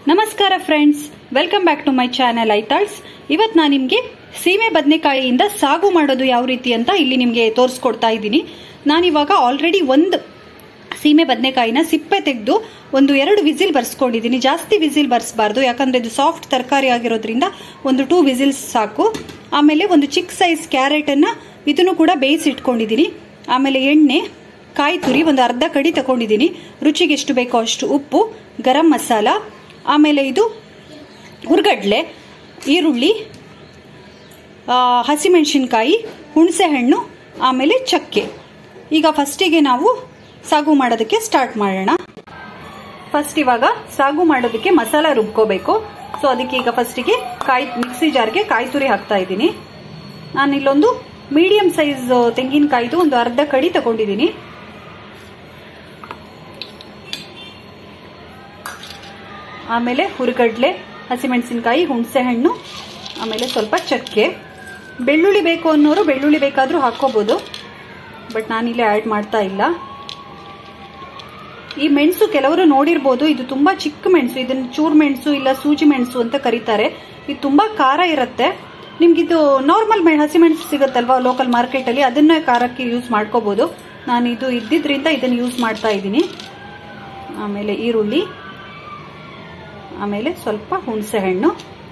ನಮಸ್ಕಾರ friends welcome back to my channel Aithals ಇವತ್ತು ನಾನು ನಿಮಗೆ ಸೀಮೆ ಬದನೆಕಾಯಿಯಿಂದ ಸಾಗು ಮಾಡೋದು ಯಾವ ರೀತಿ ಅಂತ ಇಲ್ಲಿ ನಿಮಗೆ ತೋರಿಸ್ಕೊಡ್ತಾ ಇದ್ದೀನಿ ನಾನಿವಾಗ ಆಲ್ರೆಡಿ ಒಂದು ಸೀಮೆ ಬದನೆಕಾಯಿನ ಸಿಪ್ಪೆ ತೆಗೆದು ಒಂದು ಎರಡು ವಿಸಿಲ್ ಬರ್ಸ್ಕೊಂಡಿದ್ದೀನಿ ಜಾಸ್ತಿ ವಿಸಿಲ್ ಬರ್ಸ್ಬಾರ್ದು ಯಾಕಂದ್ರೆ ಇದು ಸಾಫ್ಟ್ ತರಕಾರಿ ಆಗಿರೋದ್ರಿಂದ ಒಂದು ಟೂ ವಿಸಿಲ್ಸ್ ಸಾಕು ಆಮೇಲೆ ಒಂದು ಚಿಕ್ಕ ಸೈಜ್ ಕ್ಯಾರೆಟನ್ನು ಇದನ್ನು ಕೂಡ ಬೇಯಿಸಿ ಇಟ್ಕೊಂಡಿದ್ದೀನಿ ಆಮೇಲೆ ಎಣ್ಣೆ ಕಾಯಿ ತುರಿ ಒಂದು ಅರ್ಧ ಕಡಿ ತಗೊಂಡಿದ್ದೀನಿ ರುಚಿಗೆ ಎಷ್ಟು ಬೇಕೋ ಅಷ್ಟು ಉಪ್ಪು ಗರಂ ಮಸಾಲ ಆಮೇಲೆ ಇದು ಹುರ್ಗಡ್ಲೆ ಈರುಳ್ಳಿ ಆ, ಹಸಿಮೆಣಸಿನ್ಕಾಯಿ ಹುಣಸೆ ಹಣ್ಣು ಆಮೇಲೆ ಚಕ್ಕೆ ಈಗ ಫಸ್ಟಿಗೆ ನಾವು ಸಾಗು ಮಾಡೋದಕ್ಕೆ ಸ್ಟಾರ್ಟ್ ಮಾಡೋಣ ಫಸ್ಟ್ ಇವಾಗ ಸಾಗು ಮಾಡೋದಕ್ಕೆ ಮಸಾಲ ರುಬ್ಕೋಬೇಕು ಸೊ ಅದಕ್ಕೆ ಈಗ ಫಸ್ಟಿಗೆ ಕಾಯಿ ಮಿಕ್ಸಿ ಜಾರ್ಗೆ ಕಾಯಿ ತುರಿ ಹಾಕ್ತಾ ಇದ್ದೀನಿ ನಾನು ಇಲ್ಲೊಂದು ಮೀಡಿಯಂ ಸೈಜ್ ತೆಂಗಿನಕಾಯಿದು ಒಂದು ಅರ್ಧ ಕಡಿ ತಗೊಂಡಿದ್ದೀನಿ ಆಮೇಲೆ ಹುರಿಗಡ್ಲೆ ಹಸಿಮೆಣಸಿನಕಾಯಿ ಹುಣಸೆ ಹಣ್ಣು ಆಮೇಲೆ ಸ್ವಲ್ಪ ಚಕ್ಕೆ ಬೆಳ್ಳುಳ್ಳಿ ಬೇಕು ಅನ್ನೋರು ಬೆಳ್ಳುಳ್ಳಿ ಬೇಕಾದರೂ ಹಾಕ್ಕೋಬೋದು ಬಟ್ ನಾನಿಲ್ಲಿ ಆ್ಯಡ್ ಮಾಡ್ತಾ ಇಲ್ಲ ಈ ಮೆಣಸು ಕೆಲವರು ನೋಡಿರ್ಬೋದು ಇದು ತುಂಬಾ ಚಿಕ್ಕ ಮೆಣಸು ಇದನ್ನ ಚೂರ್ ಮೆಣಸು ಇಲ್ಲ ಸೂಜಿ ಮೆಣಸು ಅಂತ ಕರೀತಾರೆ ಇದು ತುಂಬಾ ಖಾರ ಇರುತ್ತೆ ನಿಮ್ಗಿದು ನಾರ್ಮಲ್ ಹಸಿ ಮೆಣಸು ಸಿಗುತ್ತಲ್ವಾ ಲೋಕಲ್ ಮಾರ್ಕೆಟ್ ಅಲ್ಲಿ ಅದನ್ನ ಖಾರಕ್ಕೆ ಯೂಸ್ ಮಾಡ್ಕೋಬಹುದು ನಾನು ಇದು ಇದ್ದಿದ್ರಿಂದ ಇದನ್ನ ಯೂಸ್ ಮಾಡ್ತಾ ಇದ್ದೀನಿ ಆಮೇಲೆ ಈರುಳ್ಳಿ ಆಮೇಲೆ ಸ್ವಲ್ಪ ಹುಣಸೆ ಹಣ್ಣು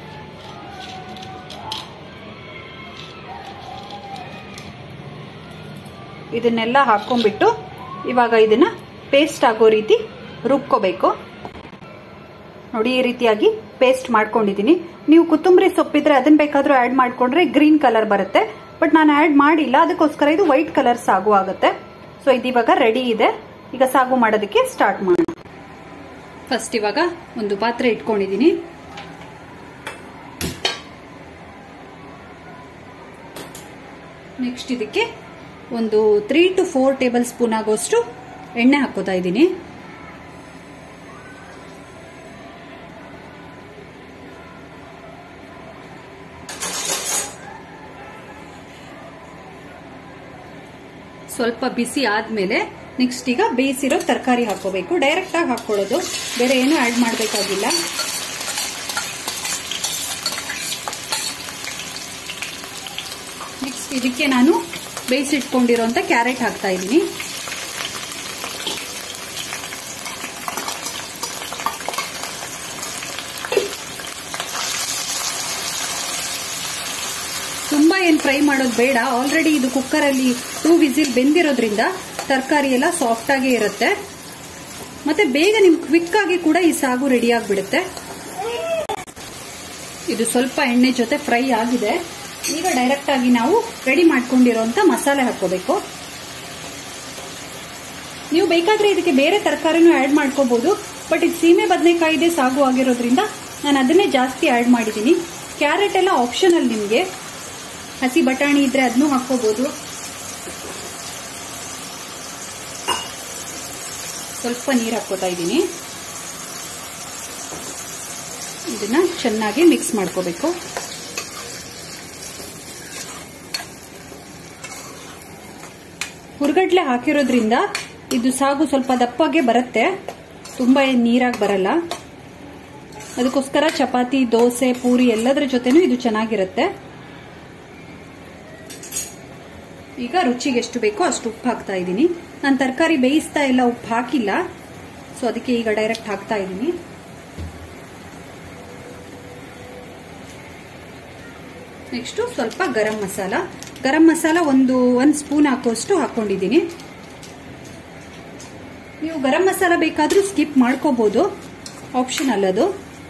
ಇದನ್ನೆಲ್ಲ ಹಾಕೊಂಡ್ಬಿಟ್ಟು ಇವಾಗ ಇದನ್ನ ಪೇಸ್ಟ್ ಆಗೋ ರೀತಿ ರುಬ್ಕೋಬೇಕು ನೋಡಿ ಈ ರೀತಿಯಾಗಿ ಪೇಸ್ಟ್ ಮಾಡ್ಕೊಂಡಿದ್ದೀನಿ ನೀವು ಕೊತ್ತಂಬರಿ ಸೊಪ್ಪಿದ್ರೆ ಅದನ್ನ ಬೇಕಾದ್ರೂ ಆಡ್ ಮಾಡ್ಕೊಂಡ್ರೆ ಗ್ರೀನ್ ಕಲರ್ ಬರುತ್ತೆ ಬಟ್ ನಾನು ಆಡ್ ಮಾಡಿಲ್ಲ ಅದಕ್ಕೋಸ್ಕರ ಇದು ವೈಟ್ ಕಲರ್ ಸಾಗು ಆಗುತ್ತೆ ಸೊ ಇದಿವಾಗ ರೆಡಿ ಇದೆ ಈಗ ಸಾಗು ಮಾಡೋದಕ್ಕೆ ಸ್ಟಾರ್ಟ್ ಮಾಡೋಣ ಫಸ್ಟ್ ಇವಾಗ ಒಂದು ಪಾತ್ರೆ ಇಟ್ಕೊಂಡಿದ್ದೀನಿ ನೆಕ್ಸ್ಟ್ ಇದಕ್ಕೆ ಒಂದು three to four tablespoon ಆಗೋಷ್ಟು ಎಣ್ಣೆ ಹಾಕೋತಾ ಇದ್ದೀನಿ ಸ್ವಲ್ಪ ಬಿಸಿ ಆದ್ಮೇಲೆ ನೆಕ್ಸ್ಟ್ ಈಗ ಬೇಯಿಸಿರೋ ತರಕಾರಿ ಹಾಕೋಬೇಕು ಡೈರೆಕ್ಟ್ ಆಗಿ ಹಾಕೊಳ್ಳೋದು ಬೇರೆ ಏನು ಆಡ್ ಮಾಡಬೇಕಾಗಿಲ್ಲ ನೆಕ್ಸ್ಟ್ ಇದಕ್ಕೆ ನಾನು ಬೇಯಿಸಿಟ್ಕೊಂಡಿರೋಂಥ ಕ್ಯಾರೆಟ್ ಹಾಕ್ತಾ ಇದ್ದೀನಿ ತುಂಬಾ ಏನ್ ಫ್ರೈ ಮಾಡೋದು ಬೇಡ ಆಲ್ರೆಡಿ ಇದು ಕುಕ್ಕರ್ ಅಲ್ಲಿ ಟೂ ವಿಸಿಲ್ ಬೆಂದಿರೋದ್ರಿಂದ ತರಕಾರಿ ಎಲ್ಲ ಸಾಫ್ಟ್ ಆಗೇ ಇರುತ್ತೆ ಮತ್ತೆ ಬೇಗ ನಿಮ್ ಕ್ವಿಕ್ ಆಗಿ ಕೂಡ ಈ ಸಾಗು ರೆಡಿ ಆಗಿಬಿಡುತ್ತೆ ಇದು ಸ್ವಲ್ಪ ಎಣ್ಣೆ ಜೊತೆ ಫ್ರೈ ಆಗಿದೆ ಈಗ ಡೈರೆಕ್ಟ್ ಆಗಿ ನಾವು ರೆಡಿ ಮಾಡ್ಕೊಂಡಿರೋಂತ ಮಸಾಲೆ ಹಾಕೋಬೇಕು ನೀವು ಬೇಕಾದ್ರೆ ಇದಕ್ಕೆ ಬೇರೆ ತರಕಾರಿನೂ ಆಡ್ ಮಾಡ್ಕೋಬಹುದು ಬಟ್ ಇದು ಸೀಮೆ ಬದನೆಕಾಯಿದೆ ಸಾಗು ಆಗಿರೋದ್ರಿಂದ ನಾನು ಅದನ್ನೇ ಜಾಸ್ತಿ ಆಡ್ ಮಾಡಿದ್ದೀನಿ ಕ್ಯಾರೆಟ್ ಎಲ್ಲ ಆಪ್ಷನಲ್ ನಿಮಗೆ ಹಸಿ ಬಟಾಣಿ ಇದ್ರೆ ಅದನ್ನು ಹಾಕೋಬಹುದು ಸ್ವಲ್ಪ ನೀರು ಹಾಕೋತಾ ಇದ್ದೀನಿ ಇದನ್ನ ಚೆನ್ನಾಗಿ ಮಿಕ್ಸ್ ಮಾಡ್ಕೋಬೇಕು ಹುರ್ಗಡ್ಲೆ ಹಾಕಿರೋದ್ರಿಂದ ಇದು ಸಾಗು ಸ್ವಲ್ಪ ದಪ್ಪಗೆ ಬರುತ್ತೆ ತುಂಬಾ ಏನ್ ನೀರಾಗಿ ಬರಲ್ಲ ಅದಕ್ಕೋಸ್ಕರ ಚಪಾತಿ ದೋಸೆ ಪೂರಿ ಎಲ್ಲದರ ಜೊತೆನೂ ಇದು ಚೆನ್ನಾಗಿರುತ್ತೆ ಈಗ ರುಚಿಗೆ ಎಷ್ಟು ಬೇಕೋ ಅಷ್ಟು ಉಪ್ಪು ಹಾಕ್ತಾ ಇದ್ದೀನಿ ನಾನು ತರಕಾರಿ ಬೇಯಿಸ್ತಾ ಎಲ್ಲ ಉಪ್ಪು ಹಾಕಿಲ್ಲ ಸೊ ಅದಕ್ಕೆ ಈಗ ಡೈರೆಕ್ಟ್ ಹಾಕ್ತಾ ಇದ್ದೀನಿ ನೆಕ್ಸ್ಟ್ ಸ್ವಲ್ಪ ಗರಂ ಮಸಾಲ ಗರಂ ಮಸಾಲ ಒಂದು ಒಂದು ಸ್ಪೂನ್ ಹಾಕೋಷ್ಟು ಹಾಕೊಂಡಿದ್ದೀನಿ ನೀವು ಗರಂ ಮಸಾಲ ಬೇಕಾದ್ರೂ ಸ್ಕಿಪ್ ಮಾಡ್ಕೋಬಹುದು ಆಪ್ಷನಲ್ ಅದು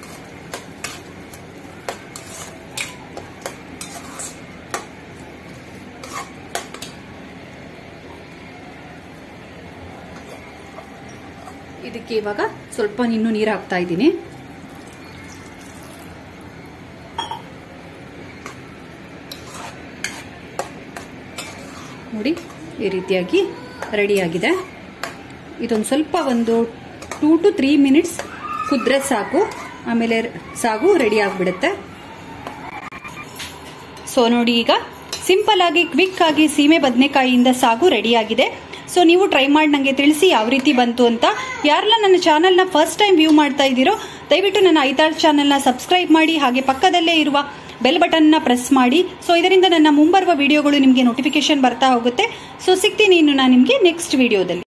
ಇದಕ್ಕೆ ಇವಾಗ ಸ್ವಲ್ಪ ಇನ್ನೂ ನೀರು ಹಾಕ್ತಾ ಇದ್ದೀನಿ ನೋಡಿ ಈ ರೀತಿಯಾಗಿ ರೆಡಿಯಾಗಿದೆ ಇದೊಂದು ಸ್ವಲ್ಪ ಒಂದು ಟೂ ಟು ತ್ರೀ ಮಿನಿಟ್ಸ್ ಕುದ್ರೆ ಸಾಕು ಆಮೇಲೆ ಸಾಗು ರೆಡಿ ಆಗಿಬಿಡುತ್ತೆ ಸೊ ನೋಡಿ ಈಗ ಸಿಂಪಲ್ ಆಗಿ ಕ್ವಿಕ್ ಆಗಿ ಸೀಮೆ ಬದನೆಕಾಯಿಯಿಂದ ಸಾಗು ರೆಡಿಯಾಗಿದೆ ಸೊ ನೀವು ಟ್ರೈ ಮಾಡಿ ನನಗೆ ತಿಳಿಸಿ ಯಾವ ರೀತಿ ಬಂತು ಅಂತ ಯಾರೆಲ್ಲ ನನ್ನ ಚಾನಲ್ನ ಫಸ್ಟ್ ಟೈಮ್ ವ್ಯೂ ಮಾಡ್ತಾ ಇದ್ದೀರೋ ದಯವಿಟ್ಟು ನನ್ನ ಐತಾಳ್ ಚಾನಲ್ನ ಸಬ್ಸ್ಕ್ರೈಬ್ ಮಾಡಿ ಹಾಗೆ ಪಕ್ಕದಲ್ಲೇ ಇರುವ ಬೆಲ್ ಬಟನ್ನ ಪ್ರೆಸ್ ಮಾಡಿ ಸೊ ಇದರಿಂದ ನನ್ನ ಮುಂಬರುವ ವಿಡಿಯೋಗಳು ನಿಮಗೆ ನೋಟಿಫಿಕೇಶನ್ ಬರ್ತಾ ಹೋಗುತ್ತೆ ಸೊ ಸಿಗ್ತೀನಿ ಇನ್ನು ನಾನು ನಿಮಗೆ ನೆಕ್ಸ್ಟ್ ವಿಡಿಯೋದಲ್ಲಿ